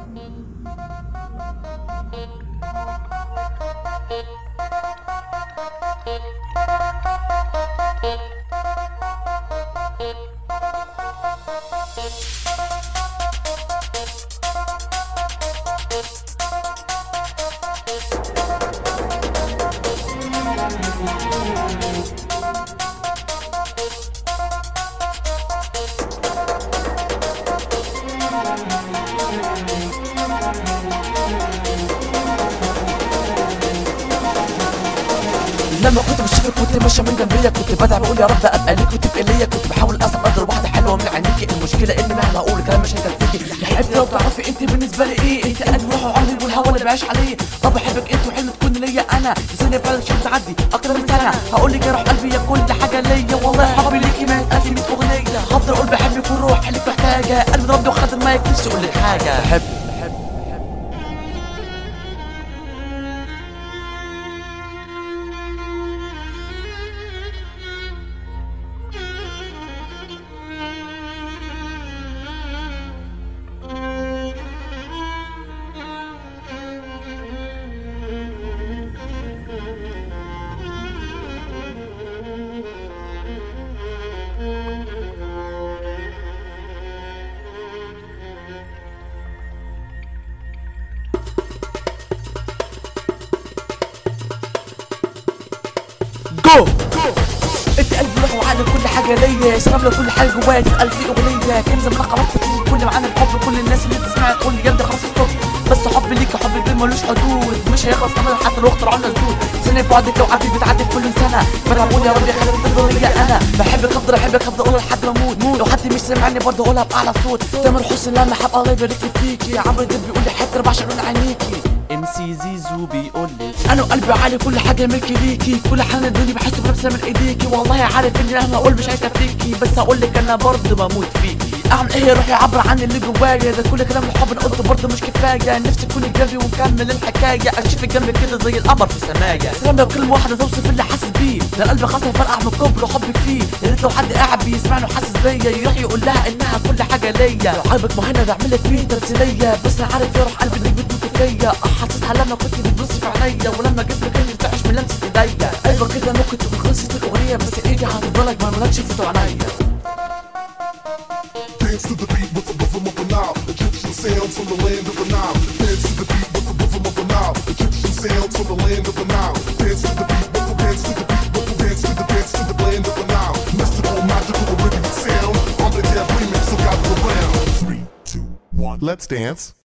لما كنت بشوفك كنت ماشيه من جنبيا كنت بدعي بقول يا رب ابقى ليك وتبقى ليا كنت بحاول اصلا اقدر واحده حلوه من عينيكي المشكله ان مهما اقول كلام مش هيكفيكي يا حبيبتي لو تعرفي انت بالنسبه لي ايه انت قلبي روحي وعمري والهوا اللي بعيش عليه طب بحبك انت وحلم تكون ليا انا ثانيه فعلا شيء تعدي اكتر من سنه هقول لك يا روح قلبي يا كل حاجه ليا والله حبي ليكي ما يتقاسي 100 اغنيه هفضل اقول بحبك والروح اللي محتاجه قلبي ضربني وخد المايك نفسي اقول لك حاجه بحب جو انت قلبي روح وعقلي كل حاجه ليا سبب لك كل حاجه جوايا تتقال في اغنيه كنز من قرارات كتير كل معانا الحب كل الناس اللي بتسمعها تقول لي يا ابني خلاص ستوب بس حبي ليك حبي البين ملوش حدود مش هيخلص ابدا حتى لو اخترعوا لنا الزود سنة بعدك لو عدت بتعدي في كل سنه بدعم بقول يا رب يا خليك تفضل ليا انا بحبك افضل احبك افضل اقولها لحد ما اموت لو حد مش سامعني برضه اقولها باعلى صوت تامر حسن لما حب الله يبارك لي فيكي عمرو دياب بيقول لي حتى بعشق لون عينيكي ام سي زيزو بيقول لي انا قلبي عالي كل حاجه ملكي ليكي كل حاجه الدنيا بحس بلمسه من ايديكي والله عارف اني مهما اقول مش هيكفيكي بس هقول لك انا برضه بموت فيكي اعمل ايه يا روحي يعبر عن اللي جوايا ده كل كلام الحب انا قلت برضه مش كفايه نفسي تكوني جنبي ونكمل الحكايه اشوفك جنبي كده زي القمر في السمايا سلام لو كلمه واحده توصف اللي حاسس بيه ده القلب خلاص هيفرقع من كبر وحبك فيه يا ريت لو حد قاعد بيسمعني وحاسس بيا يروح يقول لها انها كل حاجه ليا لو عاجبك مهند اعمل لك مين تمثيليه بس انا عارف يا روح قلبي انك بتموت فيا اه حاسسها لما كنت بتبصي في عينيا ولما جسمك كان يرتعش من لمسه ايديا ايوه كده ممكن تكون خلصت الاغنيه بس ايدي هتفضلك ما مالكش في عينيا Dance to the beat with the rhythm of the Nile. Egyptian sounds from the land of the Nile. Dance to the beat with the rhythm of the Nile. Egyptian sounds from the land of the Nile. Dance to the beat with the dance to the beat with the dance to the dance to the land of the Nile. Mystical, magical, Arabian sound. On the dab remix, so gather around. Three, two, one. Let's dance.